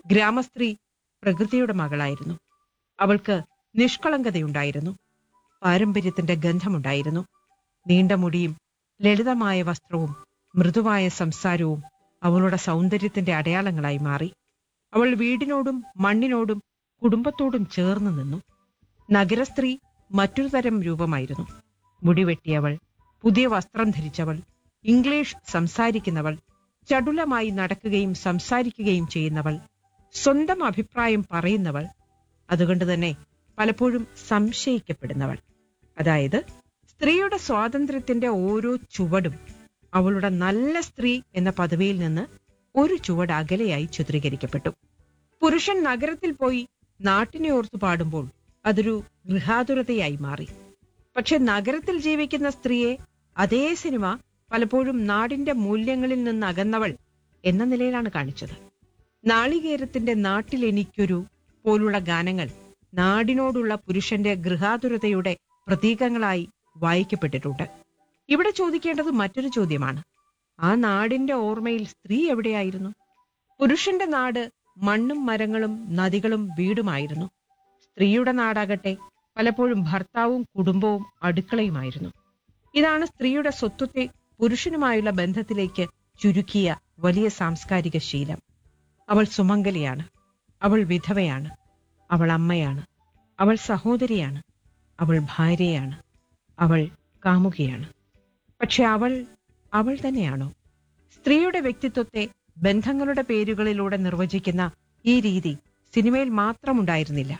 ഗ്രാമസ്ത്രീ പ്രകൃതിയുടെ മകളായിരുന്നു അവൾക്ക് നിഷ്കളങ്കതയുണ്ടായിരുന്നു പാരമ്പര്യത്തിന്റെ ഗന്ധമുണ്ടായിരുന്നു നീണ്ട മുടിയും ലളിതമായ വസ്ത്രവും മൃദുവായ സംസാരവും അവളുടെ സൗന്ദര്യത്തിന്റെ അടയാളങ്ങളായി മാറി അവൾ വീടിനോടും മണ്ണിനോടും കുടുംബത്തോടും ചേർന്ന് നിന്നു നഗരസ്ത്രീ മറ്റൊരു തരം രൂപമായിരുന്നു മുടിവെട്ടിയവൾ പുതിയ വസ്ത്രം ധരിച്ചവൾ ഇംഗ്ലീഷ് സംസാരിക്കുന്നവൾ ചടുലമായി നടക്കുകയും സംസാരിക്കുകയും ചെയ്യുന്നവൾ സ്വന്തം അഭിപ്രായം പറയുന്നവൾ അതുകൊണ്ട് തന്നെ പലപ്പോഴും സംശയിക്കപ്പെടുന്നവൾ അതായത് സ്ത്രീയുടെ സ്വാതന്ത്ര്യത്തിന്റെ ഓരോ ചുവടും അവളുടെ നല്ല സ്ത്രീ എന്ന പദവിയിൽ നിന്ന് ഒരു ചുവട് അകലെയായി ചിത്രീകരിക്കപ്പെട്ടു പുരുഷൻ നഗരത്തിൽ പോയി നാട്ടിനെ ഓർത്തു പാടുമ്പോൾ അതൊരു ഗൃഹാതുരതയായി മാറി പക്ഷെ നഗരത്തിൽ ജീവിക്കുന്ന സ്ത്രീയെ അതേ സിനിമ പലപ്പോഴും നാടിന്റെ മൂല്യങ്ങളിൽ നിന്ന് അകന്നവൾ എന്ന നിലയിലാണ് കാണിച്ചത് നാളികേരത്തിന്റെ നാട്ടിൽ എനിക്കൊരു പോലുള്ള ഗാനങ്ങൾ നാടിനോടുള്ള പുരുഷന്റെ ഗൃഹാതുരതയുടെ പ്രതീകങ്ങളായി വായിക്കപ്പെട്ടിട്ടുണ്ട് ഇവിടെ ചോദിക്കേണ്ടത് മറ്റൊരു ചോദ്യമാണ് ആ നാടിന്റെ ഓർമ്മയിൽ സ്ത്രീ എവിടെയായിരുന്നു പുരുഷന്റെ നാട് മണ്ണും മരങ്ങളും നദികളും വീടുമായിരുന്നു സ്ത്രീയുടെ നാടാകട്ടെ പലപ്പോഴും ഭർത്താവും കുടുംബവും അടുക്കളയുമായിരുന്നു ഇതാണ് സ്ത്രീയുടെ സ്വത്വത്തെ പുരുഷനുമായുള്ള ബന്ധത്തിലേക്ക് ചുരുക്കിയ വലിയ സാംസ്കാരിക ശീലം അവൾ സുമംഗലിയാണ് അവൾ വിധവയാണ് അവൾ അമ്മയാണ് അവൾ സഹോദരിയാണ് അവൾ ഭാര്യയാണ് അവൾ കാമുകിയാണ് പക്ഷെ അവൾ അവൾ തന്നെയാണോ സ്ത്രീയുടെ വ്യക്തിത്വത്തെ ബന്ധങ്ങളുടെ പേരുകളിലൂടെ നിർവചിക്കുന്ന ഈ രീതി സിനിമയിൽ മാത്രമുണ്ടായിരുന്നില്ല